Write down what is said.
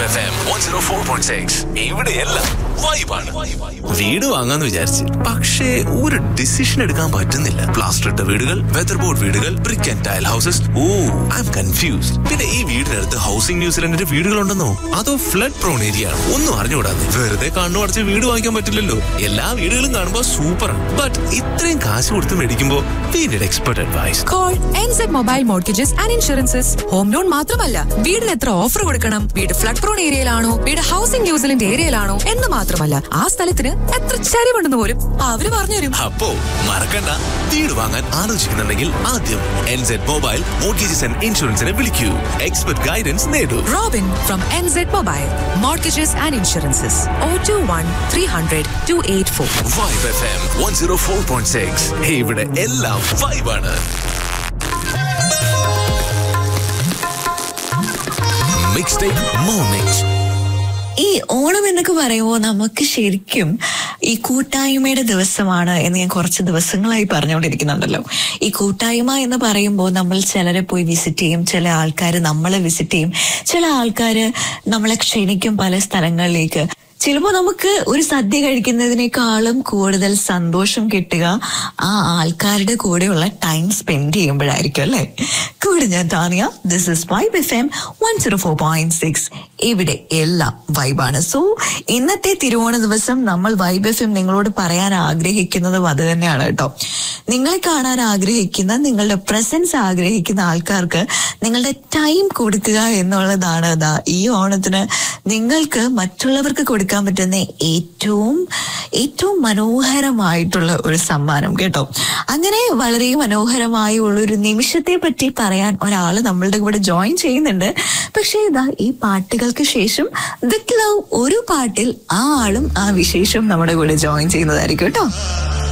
F M one zero four point six ഇവിടെയെല്ലാം വൈബാണ് വീട് വാങ്ങാന്ന് വിചാരിച്ച് പക്ഷേ ഒരു ഡിസിഷൻ എടുക്കാൻ പറ്റുന്നില്ല പ്ലാസ്റ്റർ ഇട്ട വീടുകൾ വെതർ ബോർഡ് വീടുകൾ brick and tile houses oh I'm confused പിന്നെ ഈ വീടിനടുത്ത് ഹൗസിംഗ് ന്യൂസിലൻഡിന്റെ വീടുകളുണ്ടെന്നോ അതോ ഫ്ലഡ് പ്രോൺ ഏരിയ ആണ് ഒന്നും അറിഞ്ഞുകൂടാതെ വെറുതെ കണ്ണു അടച്ച് വീട് വാങ്ങിക്കാൻ പറ്റില്ലല്ലോ എല്ലാ വീടുകളും കാണുമ്പോൾ സൂപ്പറാണ് ബട്ട് ഇത്രയും കാശ് കൊടുത്ത് മേടിക്കുമ്പോൾ വീടിന്റെ expert advice call NZ mobile mortgages and insurances home loan മാത്രമല്ല വീടിന് എത്ര ഓഫർ കൊടുക്കണം വീട് ഫ്ലഡ് പ്രോൺ ഏരിയയിലാണോ വീട് ഹൗസിംഗ് ന്യൂസിലൻഡ് ഏരിയയിലാണോ എന്ന് മാത്രമല്ല ആ സ്ഥലത്തിന് എത്ര ചരിവുണ്ടെന്ന് പോലും അവര് പറഞ്ഞുതരും അപ്പോ മറക്കണ്ട വീട് വാങ്ങാൻ ആലോചിക്കുന്നുണ്ടെങ്കിൽ ആദ്യം എൻസെഡ് മൊബൈൽ മോർഗേജസ് ആൻഡ് ഇൻഷുറൻസിനെ വിളിക്കൂ എക്സ്പെർട്ട് ഗൈഡൻസ് നേടൂ Robin from NZ mobile mortgages and insurances oh two one three hundred two eight four vibe F M one zero four point six ഇവിടെ എല്ലാം വൈബാണ് മിക്സ് ടേക്ക് മോർണിംഗ് ഈ ഓണം എന്നൊക്കെ പറയുമ്പോൾ നമുക്ക് ശരിക്കും ഈ കൂട്ടായ്മയുടെ ദിവസമാണ് എന്ന് ഞാൻ കുറച്ച് ദിവസങ്ങളായി പറഞ്ഞുകൊണ്ടിരിക്കുന്നുണ്ടല്ലോ ഈ കൂട്ടായ്മ എന്ന് പറയുമ്പോൾ നമ്മൾ ചിലരെ പോയി വിസിറ്റ് ചെയ്യും ചില ആൾക്കാർ നമ്മളെ വിസിറ്റ് ചെയ്യും ചില ആൾക്കാർ നമ്മളെ ക്ഷണിക്കും പല സ്ഥലങ്ങളിലേക്ക് ചിലപ്പോൾ നമുക്ക് ഒരു സദ്യ കഴിക്കുന്നതിനേക്കാളും കൂടുതൽ സന്തോഷം കിട്ടുക ആ ആൾക്കാരുടെ കൂടെയുള്ള ടൈം സ്പെൻഡ് ചെയ്യുമ്പോഴായിരിക്കും അല്ലേ കൂടെ ഞാൻ Taniya this is vibe F M one zero four point six ഇവിടെ എല്ലാം വൈബാണ് സോ ഇന്നത്തെ തിരുവോണ ദിവസം നമ്മൾ വൈബ് എഫ് എം നിങ്ങളോട് പറയാൻ ആഗ്രഹിക്കുന്നതും അത് തന്നെയാണ് കേട്ടോ നിങ്ങളെ കാണാൻ ആഗ്രഹിക്കുന്ന നിങ്ങളുടെ പ്രസൻസ് ആഗ്രഹിക്കുന്ന ആൾക്കാർക്ക് നിങ്ങളുടെ ടൈം കൊടുക്കുക എന്നുള്ളതാണ് അതാ ഈ ഓണത്തിന് നിങ്ങൾക്ക് മറ്റുള്ളവർക്ക് കൊടുക്കാൻ പറ്റുന്ന ഏറ്റവും ഏറ്റവും മനോഹരമായിട്ടുള്ള ഒരു സമ്മാനം കേട്ടോ അങ്ങനെ വളരെ മനോഹരമായ ഉള്ളൊരു നിമിഷത്തെ പറ്റി പറയാൻ ഒരാൾ നമ്മളുടെ കൂടെ ജോയിൻ ചെയ്യുന്നുണ്ട് പക്ഷേ ഇതാ ഈ പാട്ടുകൾക്ക് ശേഷം വിത്ത് ലവ് ഒരു പാട്ടിൽ ആ ആളും ആ വിശേഷം നമ്മുടെ കൂടെ ജോയിൻ ചെയ്യുന്നതായിരിക്കും കേട്ടോ